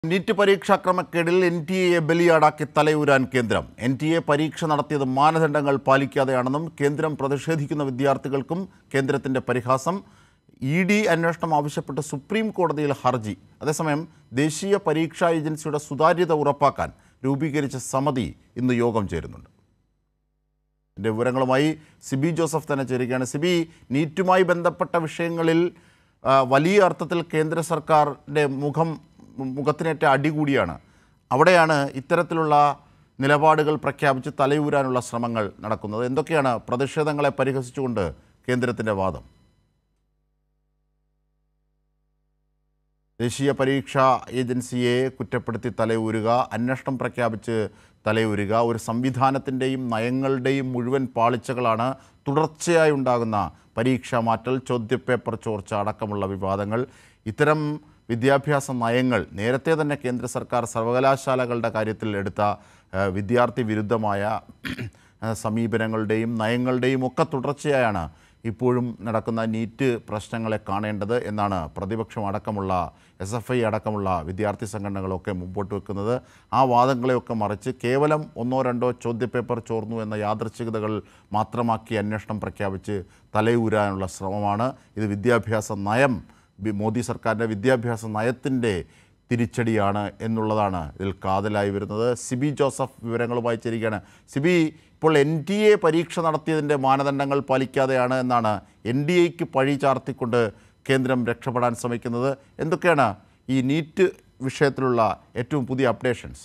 NEET പരീക്ഷാ ക്രമക്കേടിൽ N T എയെ ബലിയാടാക്കി തലയൂരാൻ കേന്ദ്രം N T A പരീക്ഷ നടത്തിയത് മാനദണ്ഡങ്ങൾ പാലിക്കാതെയാണെന്നും കേന്ദ്രം പ്രതിഷേധിക്കുന്ന വിദ്യാർത്ഥികൾക്കും കേന്ദ്രത്തിന്റെ പരിഹാസം ഇ ഡി അന്വേഷണം ആവശ്യപ്പെട്ട് സുപ്രീം കോടതിയിൽ ഹർജി അതേസമയം ദേശീയ പരീക്ഷാ ഏജൻസിയുടെ സുതാര്യത ഉറപ്പാക്കാൻ രൂപീകരിച്ച സമിതി ഇന്ന് യോഗം ചേരുന്നുണ്ട് ഇതിൻ്റെ വിവരങ്ങളുമായി സിബി ജോസഫ് തന്നെ ചേരുകയാണ് സിബി നീറ്റുമായി ബന്ധപ്പെട്ട വിഷയങ്ങളിൽ ആ, വലിയ അർത്ഥത്തിൽ കേന്ദ്ര സർക്കാരിൻ്റെ മുഖം മുഖത്തിനേറ്റ അടി കൂടിയാണ് അവിടെയാണ് ഇത്തരത്തിലുള്ള നിലപാടുകൾ പ്രഖ്യാപിച്ച് തലയൂരാനുള്ള ശ്രമങ്ങൾ നടക്കുന്നത് എന്തൊക്കെയാണ് പ്രതിഷേധങ്ങളെ പരിഹസിച്ചുകൊണ്ട് കേന്ദ്രത്തിൻ്റെ വാദം ദേശീയ പരീക്ഷാ ഏജൻസിയെ കുറ്റപ്പെടുത്തി തലയൂരുക അന്വേഷണം പ്രഖ്യാപിച്ച് തലയൂരുക ഒരു സംവിധാനത്തിൻ്റെയും നയങ്ങളുടെയും മുഴുവൻ പാളിച്ചകളാണ് തുടർച്ചയായി ഉണ്ടാകുന്ന പരീക്ഷാ മാറ്റൽ ചോദ്യപേപ്പർ ചോർച്ച അടക്കമുള്ള വിവാദങ്ങൾ ഇത്തരം വിദ്യാഭ്യാസ നയങ്ങൾ നേരത്തെ തന്നെ കേന്ദ്ര സർക്കാർ സർവകലാശാലകളുടെ കാര്യത്തിൽ എടുത്ത ആ, വിദ്യാർത്ഥി വിരുദ്ധമായ ആ, സമീപനങ്ങളുടെയും നയങ്ങളുടെയും ഒക്കെ തുടർച്ചയായാണ് ഇപ്പോഴും നടക്കുന്ന നീറ്റ് പ്രശ്നങ്ങളെ കാണേണ്ടത് എന്നാണ് പ്രതിപക്ഷം അടക്കമുള്ള എസ് എഫ് ഐ അടക്കമുള്ള വിദ്യാർത്ഥി സംഘടനകളൊക്കെ മുമ്പോട്ട് വെക്കുന്നത് ആ വാദങ്ങളെയൊക്കെ മറിച്ച് കേവലം ഒന്നോ രണ്ടോ ചോദ്യപേപ്പർ ചോർന്നു എന്ന യാദൃച്ഛികതകൾ മാത്രമാക്കി അന്വേഷണം പ്രഖ്യാപിച്ച് തലയൂരാനുള്ള ശ്രമമാണ് ഇത് വിദ്യാഭ്യാസ നയം ബി- മോദി സർക്കാരിൻ്റെ വിദ്യാഭ്യാസ നയത്തിൻ്റെ തിരിച്ചടിയാണ് എന്നുള്ളതാണ് ഇതിൽ കാതലായി വരുന്നത് സിബി ജോസഫ് വിവരങ്ങളുമായി ചേരുകയാണ് സിബി ഇപ്പോൾ എൻ ഡി എ പരീക്ഷ നടത്തിയതിൻ്റെ മാനദണ്ഡങ്ങൾ പാലിക്കാതെയാണ് എന്നാണ് എൻ ഡി എക്ക് പഴി ചാർത്തിക്കൊണ്ട് കേന്ദ്രം രക്ഷപ്പെടാൻ ശ്രമിക്കുന്നത് എന്തൊക്കെയാണ് ഈ നീറ്റ് വിഷയത്തിലുള്ള ഏറ്റവും പുതിയ അപ്ഡേഷൻസ്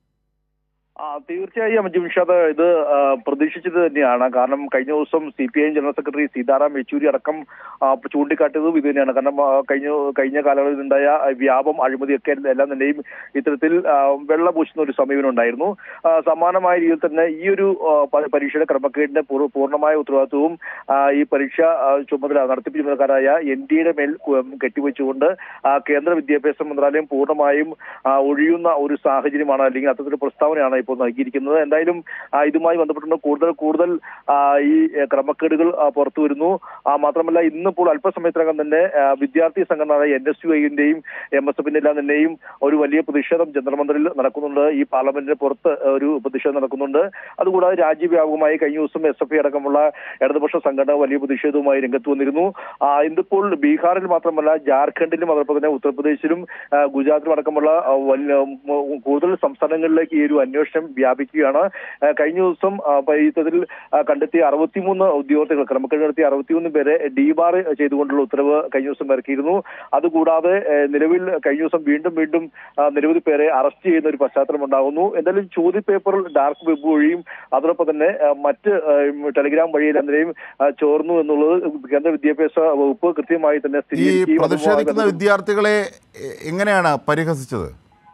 ആ തീർച്ചയായും ജിംഷാദ് ഇത് ആ, പ്രതീക്ഷിച്ചത് തന്നെയാണ് കാരണം കഴിഞ്ഞ ദിവസം C P I general secretary Sitaram Yechury അടക്കം ആ, ചൂണ്ടിക്കാട്ടിയതും ഇത് തന്നെയാണ് കാരണം ആ, കഴിഞ്ഞ കഴിഞ്ഞ കാലങ്ങളിൽ ഉണ്ടായ വ്യാപം അഴിമതിയൊക്കെ എല്ലാം തന്നെയും ഇത്തരത്തിൽ ആ, വെള്ള പൂശുന്ന ഒരു സമീപനം ഉണ്ടായിരുന്നു ആ, സമാനമായ രീതിയിൽ തന്നെ ഈ ഒരു ആ, പ- പരീക്ഷയുടെ ക്രമക്കേടിന്റെ പൂർ- പൂർണ്ണമായ ഉത്തരവാദിത്വവും ആ, ഈ പരീക്ഷ ആ, ചുമതല നടത്തിപ്പ് ചുമതലക്കാരായ എൻ ഡി എയുടെ മേൽ കു- കെട്ടിവെച്ചുകൊണ്ട് ആ, കേന്ദ്ര വിദ്യാഭ്യാസ മന്ത്രാലയം പൂർണ്ണമായും ആ, ഒഴിയുന്ന ഒരു സാഹചര്യമാണ് അല്ലെങ്കിൽ അത്തരത്തിലുള്ള പ്രസ്താവനയാണ് ഇപ്പോൾ നൽകിയിരിക്കുന്നത് എന്തായാലും ആ, ഇതുമായി ബന്ധപ്പെട്ടുകൊണ്ട് കൂടുതൽ കൂടുതൽ ആ, ഈ എ, ക്രമക്കേടുകൾ ആ, പുറത്തു വരുന്നു ആ, മാത്രമല്ല ഇന്നിപ്പോൾ അല്പസമയത്തിനകം തന്നെ ആ, വിദ്യാർത്ഥി സംഘടനയായ എൻ എസ് യു ഐന്റെയും എം എസ് എഫിന്റെ എല്ലാം തന്നെയും ഒരു വലിയ പ്രതിഷേധം ജന്തർ മന്ദിറിൽ നടക്കുന്നുണ്ട് ഈ പാർലമെന്റിന് പുറത്ത് ഒരു പ്രതിഷേധം നടക്കുന്നുണ്ട് അതുകൂടാതെ രാജ്യവ്യാപകമായി കഴിഞ്ഞ ദിവസം എസ് എഫ് ഐ അടക്കമുള്ള ഇടതുപക്ഷ സംഘടന വലിയ പ്രതിഷേധവുമായി രംഗത്ത് വന്നിരുന്നു ആ, ഇതിപ്പോൾ ബീഹാറിൽ മാത്രമല്ല ജാർഖണ്ഡിലും അതോടൊപ്പം തന്നെ ഉത്തർപ്രദേശിലും ആ, ഗുജറാത്തിലും അടക്കമുള്ള ആ, വലിയ ഉം, കൂടുതൽ സംസ്ഥാനങ്ങളിലേക്ക് ഈ ഒരു അന്വേഷണം വ്യാപിക്കുകയാണ് ആ, കഴിഞ്ഞ ദിവസം ആ, പ- ഇത്തരത്തിൽ ആ, കണ്ടെത്തിയ അറുപത്തിമൂന്ന് ഉദ്യോഗസ്ഥകൾ ക്രമക്കേട് നടത്തിയ അറുപത്തിമൂന്ന് പേരെ ഡീബാർ ചെയ്തുകൊണ്ടുള്ള ഉത്തരവ് കഴിഞ്ഞ ദിവസം ഇറക്കിയിരുന്നു അതുകൂടാതെ ഏ, നിലവിൽ കഴിഞ്ഞ ദിവസം വീണ്ടും വീണ്ടും ആ, നിരവധി പേരെ അറസ്റ്റ് ചെയ്യുന്ന ഒരു പശ്ചാത്തലം ഉണ്ടാകുന്നു എന്തായാലും ചോദ്യ പേപ്പറിൽ ഡാർക്ക് വെബ് വഴിയും അതോടൊപ്പം തന്നെ ആ, മറ്റ് ആ, ടെലിഗ്രാം വഴിയിൽ എന്തിനേയും ആ, ചോർന്നു എന്നുള്ളത് കേന്ദ്ര വിദ്യാഭ്യാസ വകുപ്പ് കൃത്യമായി തന്നെ ഈ സ്ഥിരീകരിക്കുകയും അതുമായി പ്രതിഷേധിക്കുന്ന ബന്ധപ്പെട്ട് വിദ്യാർത്ഥികളെ എ- എങ്ങനെയാണ് പരിഹസിച്ചത്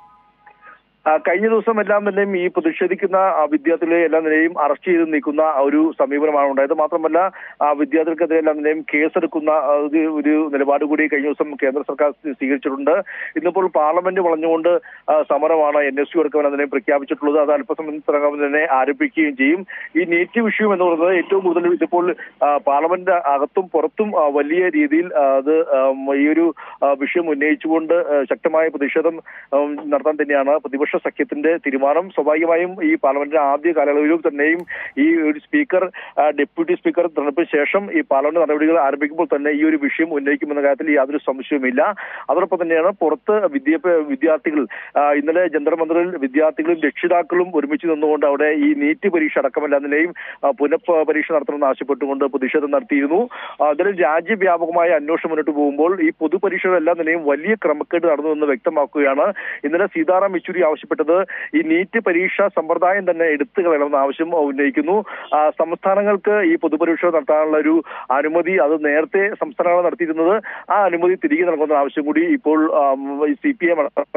ആ, കഴിഞ്ഞ ദിവസം എല്ലാം തന്നെയും ഈ പ്രതിഷേധിക്കുന്ന ആ, വിദ്യാർത്ഥികളെ എല്ലാം തന്നെയും അറസ്റ്റ് ചെയ്ത് നീക്കുന്ന ആ ഒരു സമീപനമാണ് ഉണ്ടായത് മാത്രമല്ല ആ വിദ്യാർത്ഥികൾക്കെതിരെ എല്ലാം തന്നെയും കേസെടുക്കുന്ന ആ, ഒരു ഒരു നിലപാട് കൂടി കഴിഞ്ഞ ദിവസം കേന്ദ്ര സർക്കാർ സ്വീ- സ്വീകരിച്ചിട്ടുണ്ട് ഇന്നിപ്പോൾ പാർലമെന്റ് വളഞ്ഞുകൊണ്ട് ആ, സമരമാണ് എൻ എസ് യു അടക്കം എല്ലാം തന്നെയും പ്രഖ്യാപിച്ചിട്ടുള്ളത് അത് അല്പസമയത്തിനകം തന്നെ ആരംഭിക്കുകയും ചെയ്യും ഈ നീറ്റ് വിഷയം എന്ന് പറയുന്നത് ഏറ്റവും കൂടുതൽ ഇതിപ്പോൾ ആ, പാർലമെന്റ് അകത്തും പുറത്തും ആ, വലിയ രീതിയിൽ ആ, അത് ആം, ഈ ഒരു ആ, വിഷയം ഉന്നയിച്ചുകൊണ്ട് ആ, ശക്തമായ പ്രതിഷേധം ഉം, നടത്താൻ തന്നെയാണ് പ്രതിപക്ഷ സഖ്യത്തിന്റെ തീരുമാനം സ്വാഭാവികമായും ഈ പാർലമെന്റിന്റെ ആദ്യ കാലയളവിലും തന്നെയും ഈ ഒരു സ്പീക്കർ ആ, ഡെപ്യൂട്ടി സ്പീക്കർ തെരഞ്ഞെടുപ്പിന് ശേഷം ഈ പാർലമെന്റ് നടപടികൾ ആരംഭിക്കുമ്പോൾ തന്നെ ഈ ഒരു വിഷയം ഉന്നയിക്കുമെന്ന കാര്യത്തിൽ യാതൊരു സംശയവുമില്ല അതോടൊപ്പം തന്നെയാണ് പുറത്ത് വിദ്യാഭ്യാ വിദ്യാർത്ഥികൾ ആ, ഇന്നലെ ജന്തർ മന്ദിറിൽ വിദ്യാർത്ഥികളും രക്ഷിതാക്കളും ഒരുമിച്ച് നിന്നുകൊണ്ട് അവിടെ ഈ നീറ്റ് പരീക്ഷ അടക്കമെല്ലാം നിലയും പുനഃ പരീക്ഷ നടത്തണമെന്ന് ആവശ്യപ്പെട്ടുകൊണ്ട് പ്രതിഷേധം നടത്തിയിരുന്നു ആ, അതിൽ രാജ്യവ്യാപകമായ അന്വേഷണം മുന്നോട്ട് പോകുമ്പോൾ ഈ പൊതുപരീക്ഷകളെല്ലാം തന്നെയും വലിയ ക്രമക്കേട് നടന്നു എന്ന് വ്യക്തമാക്കുകയാണ് ഇന്നലെ സീതാറാം യെച്ചൂരി ആവശ്യപ്പെട്ടത് ഈ നീറ്റ് പരീക്ഷാ സമ്പ്രദായം തന്നെ എടുത്തു കളയണമെന്ന ആവശ്യം ഉന്നയിക്കുന്നു ആ, സംസ്ഥാനങ്ങൾക്ക് ഈ പൊതുപരീക്ഷ നടത്താനുള്ള ഒരു അനുമതി അത് നേരത്തെ സംസ്ഥാനങ്ങൾ നടത്തിയിരുന്നത് ആ അനുമതി തിരികെ നൽകുന്ന ആവശ്യം കൂടി ഇപ്പോൾ സി പി എം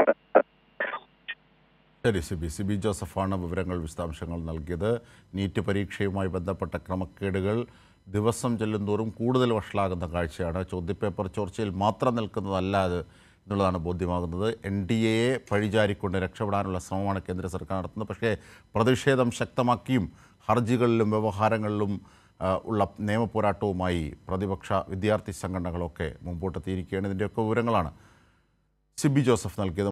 ശരി സിബി സിബി ജോസഫാണ് വിവരങ്ങൾ വിശദാംശങ്ങൾ നൽകിയത് നീറ്റ് പരീക്ഷയുമായി ബന്ധപ്പെട്ട ക്രമക്കേടുകൾ ദിവസം ചെല്ലുന്തോറും കൂടുതൽ വഷളാകുന്ന കാഴ്ചയാണ് ചോദ്യപേപ്പർ ചോർച്ചയിൽ മാത്രം നിൽക്കുന്നതല്ല അത് എന്നുള്ളതാണ് ബോധ്യമാകുന്നത് എൻ ഡി എയെ പഴിചാരിക്കൊണ്ട് രക്ഷപ്പെടാനുള്ള ശ്രമമാണ് കേന്ദ്ര സർക്കാർ നടത്തുന്നത് പക്ഷേ പ്രതിഷേധം ശക്തമാക്കിയും ഹർജികളിലും വ്യവഹാരങ്ങളിലും ആ, ഉള്ള നിയമപോരാട്ടവുമായി പ്രതിപക്ഷ വിദ്യാർത്ഥി സംഘടനകളൊക്കെ മുമ്പോട്ടെത്തിയിരിക്കുകയാണ് ഇതിൻ്റെയൊക്കെ വിവരങ്ങളാണ് സിബി ജോസഫ് നൽകിയത്